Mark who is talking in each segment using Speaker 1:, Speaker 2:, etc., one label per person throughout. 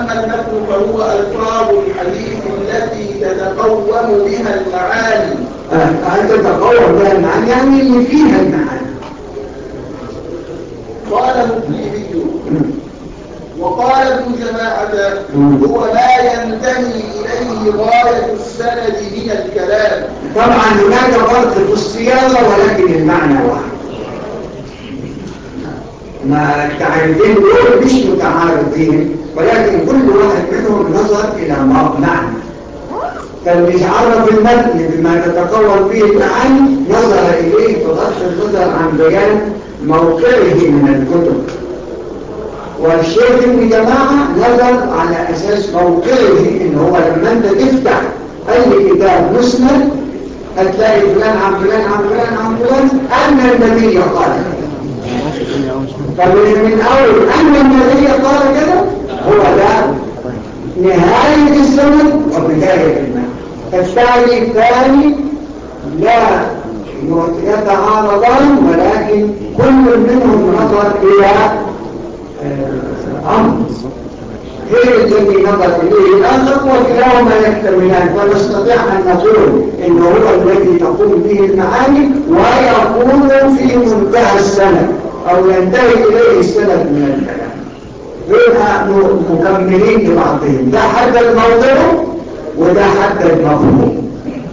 Speaker 1: وأما المتن فهو ألفاظ الحديث التي تتقوم بها المعاني
Speaker 2: أن تتقوم بها المعاني يعني اللي فيها المعاني
Speaker 1: قال مقلبي وقال ابن جماعة هو ما ينتهي إليه غاية السند من الكلام
Speaker 2: طبعا هناك فرق في الصياغة ولكن المعنى واحد ما التعريفين دول مش متعارضين ولكن كل واحد منهم نظر إلى معنى فاللي عرف المتن بما تتقوم به المعاني نظر إليه بغض النظر عن بيان موقعه من الكتب والشيخ ابن جماعة نظر على أساس موقعه إن هو لما أنت تفتح أي كتاب مسند هتلاقي فلان عن فلان عن فلان عن فلان أن النبي قال فمن أول أن النبي قال كده هو ده نهاية السند وبداية المعنى فالثاني الثاني لا يتعارضان ولكن كل منهم نظر إلى أمر غير الذي نظر إليه الآخر وكلاهما يكتملان فنستطيع أن نقول إنه هو الذي تقوم به المعاني ويكون في منتهى السنة أو ينتهي إليه السنة من الكلام غير مكملين لبعضهم ده حد الموضوع وده حد المفهوم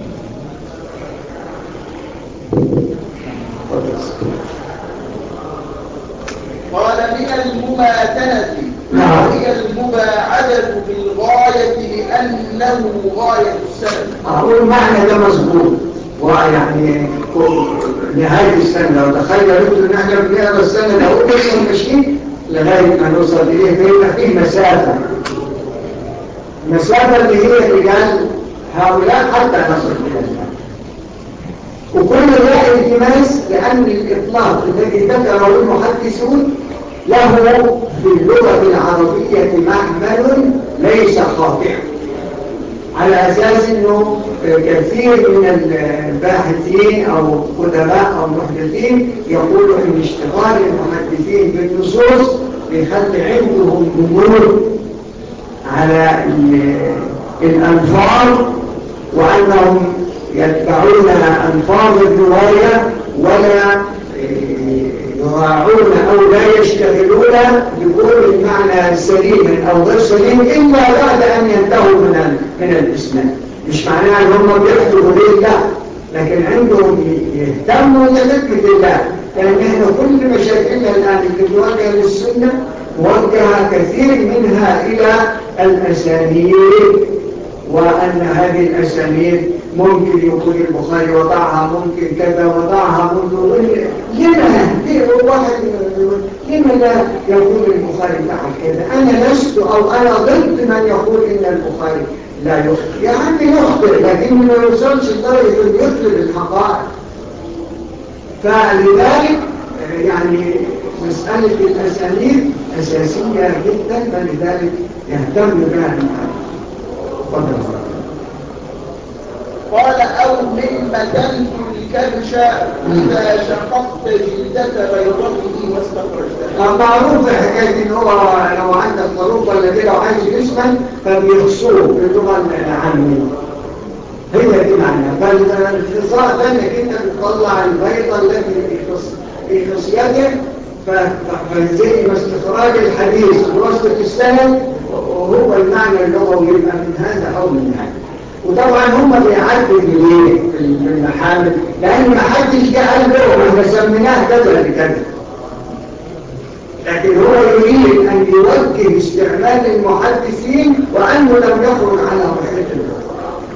Speaker 1: قال من المماتنة
Speaker 2: نعم.
Speaker 1: وهي المباعدة بالغاية لأنه غاية السنة
Speaker 2: أقول معنى ده مظبوط ويعني نهاية السنة لو تخيل انتوا ان احنا بنقرا السنة لو قلنا ماشيين لغاية ما نوصل إليه فيبقى فيه مسافة المسافة اللي هي رجال هؤلاء حتى نصل إلى الناس وكل ده التماس لأن الإطلاق الذي ذكره المحدثون له في اللغة العربية محمل ليس خاطئا على أساس أنه كثير من الباحثين أو قدماء أو محدثين يقولوا أن اشتغال المحدثين بالنصوص بيخلي عندهم جمهور على الأنفار وأنهم يتبعون أنفاظ الرواية ولا يراعون أو لا يشتغلون بكل المعنى سليم أو غير سليم إلا بعد أن ينتهوا من من الإسلام مش معناه أن هم بيحكموا لله لكن عندهم يهتموا لذكر الله لأن احنا كل مشاكلنا الآن اللي بتوجه للسنة موجهة كثير منها إلى الأسانيد وأن هذه الأسانيد ممكن يكون البخاري وضعها ممكن كذا وضعها ممكن لما واحد لما لا يقول البخاري فعل كذا أنا لست أو أنا ضد من يقول إن البخاري لا يخطئ يعني يخطئ لكن ما يوصلش لدرجة أن يطلب الحقائق فلذلك يعني مسألة الأسانيد أساسية جدا فلذلك يهتم بها المعلم تفضل
Speaker 1: قال أو مما تنت الكبش إذا شققت جلدة بيضته واستخرجتها
Speaker 2: معروف حكاية إن هو لو عندك خروف ولا كده وعايز جسما فبيخصوه باللغة العامية هي دي معنى فالانفصال ده انك انت بتطلع البيضة التي في خصيته فزي ما استخراج الحديث بواسطة السند وهو المعنى اللغوي يبقى من هذا أو من هذا وطبعا هم بيعدوا ليه في المحامل لأن ما حدش جه قال له احنا سميناه كذا لكذا لكن هو يريد أن يوجه استعمال المحدثين وأنه لم يخرج على محيط الكفر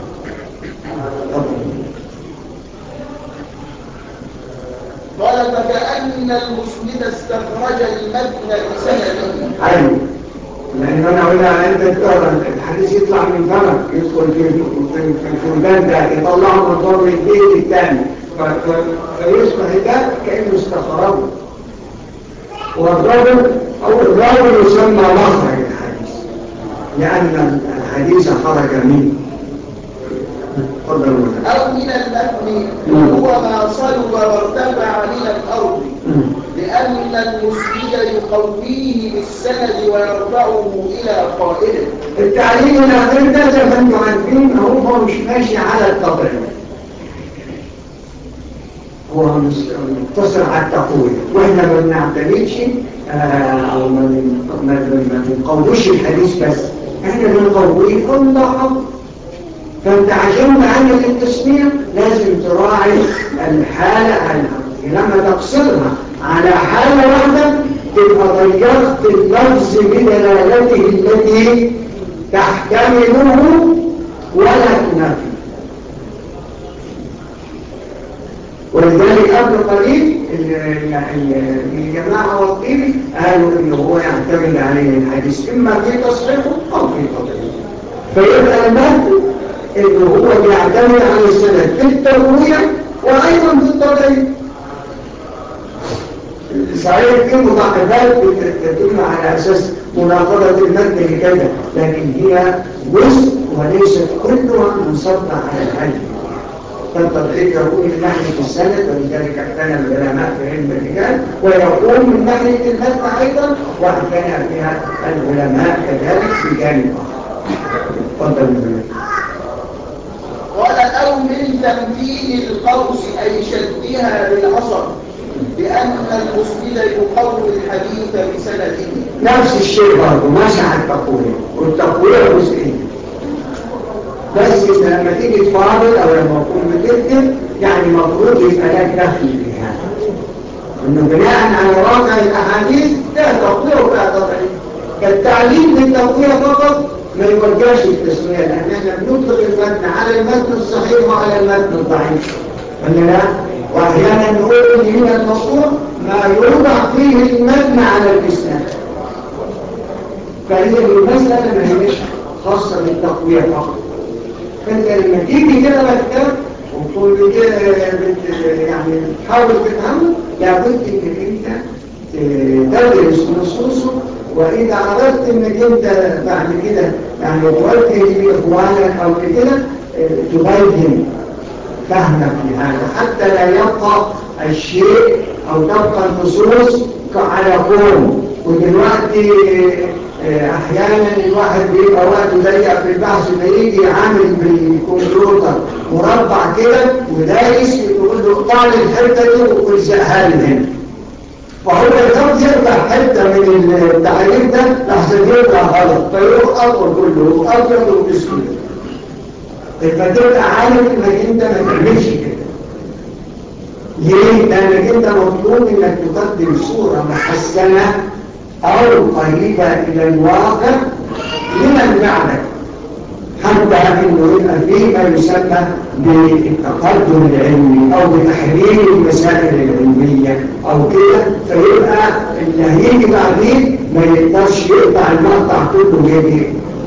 Speaker 1: قال فكأن المسند استخرج المتن بسند
Speaker 2: أيوه لأن أنا أقولها أنت تقرأ الحديث يطلع من فمك يدخل في في الفردان ده يطلعه من ضرب البيت الثاني فيصبح ده كأنه استخرجه والرجل أو الرجل يسمى مخرج الحديث لأن الحديث خرج منه
Speaker 1: أو من المتن هو ما صلب وارتفع من الأرض لأن المسند يقويه بالسند ويرفعه إلى قائله
Speaker 2: التعليم الأخير ده زي ما انتم عارفين هو مش ماشي على التطعيم هو مقتصر على التقوية واحنا ما بنعتمدش او ما بنقويش الحديث بس احنا بنقويه كل حق فانت عشان تعمل التسمية لازم تراعي الحالة لما تقصرها على حالة واحدة تبقى ضيقت اللفظ بدلالته التي تحتمله ولا تنافي ولذلك قبل قليل الجماعة والطيب قالوا انه هو يعتمد عليه الحديث اما في تصحيحه او في تضعيفه فيبقى المهد انه هو بيعتمد على السند في التروية وايضا في التضعيف صحيح في مضاعفات تتم على اساس مناقضة المد لكذا لكن هي جزء وليست كلها منصبة على العلم فالتضعيف يكون من ناحية السند ولذلك اعتنى العلماء في علم الرجال ويكون من ناحية المتن أيضا واعتنى بها العلماء كذلك في جانب آخر تفضل
Speaker 1: قال أو من تمثيل القوس أي شدها بالعصر لأن المسند يقوي الحديث بسنده
Speaker 2: نفس الشيء برضه ماشي على التقوية والتقوية جزئين بس لما تيجي تفاضل او لما تكون بتكتب يعني مفروض يبقى لك دخل في هذا انه بناء على واقع الاحاديث ده تقويه وفيها تضعيف التعليم بالتقويه فقط ما يوجهش التسميه لان احنا بنطلق المتن على المتن الصحيح وعلى المتن الضعيف ولا لا؟ واحيانا نقول ان هنا المصروف ما يوضع فيه المتن على الاسلام فاذا المساله ما هيش خاصه بالتقويه فقط فانت لما تيجي كده الكتاب وتقول كده يعني تحاول تفهمه لابد انك انت تدرس نصوصه واذا عرفت انك انت بعد كده يعني توجه لاخوانك او كده تبين فهمك في هذا حتى لا يبقى الشيء او تبقى النصوص على قوم ودلوقتي احيانا الواحد بيبقى وقته ضيق في البحث فيجي عامل بالكمبيوتر مربع كده ودايس يقول له اقطع لي الحته دي والزقها لي هنا فهو يخاف يرجع حته من التعليم ده لحسن يرجع غلط فيروح اطول كله ابيض وبسكوت فتبقى عارف انك انت ما تعملش كده ليه؟ لانك انت مطلوب انك تقدم صوره محسنه أو قريبة إلى الواقع لمن بعدك حتى أنه يبقى فيه ما يسمى بالتقدم العلمي أو بتحليل المسائل العلمية أو كده فيبقى اللي هيجي بعدين ما يقدرش يقطع المقطع كله يجي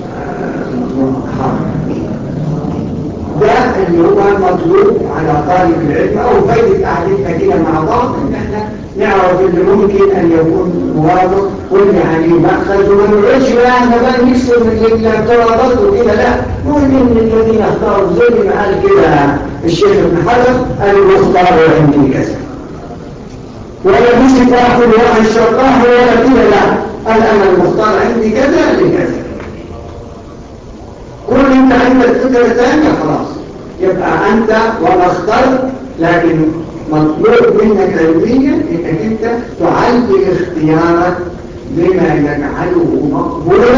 Speaker 2: ده اللي هو المطلوب على طالب العلم أو فايدة قعدتنا كده مع بعض إن احنا نعرف اللي ممكن أن يكون موافق واللي عليه مأخذ وما نقولش بقى احنا بقى نكسر الاعتراضات وكده لا نقول إن الذين اختاروا زي ما قال كده الشيخ ابن حجر قال المختار عندي كذا ولا مسك واحد واحد شرطاه ولا كده لا قال أنا المختار عندي كذا لكذا كل انت عندك فكرة ثانية خلاص يبقى انت وما اخترت لكن مطلوب منك علميا انك انت تعلي اختيارك بما يجعله مقبولا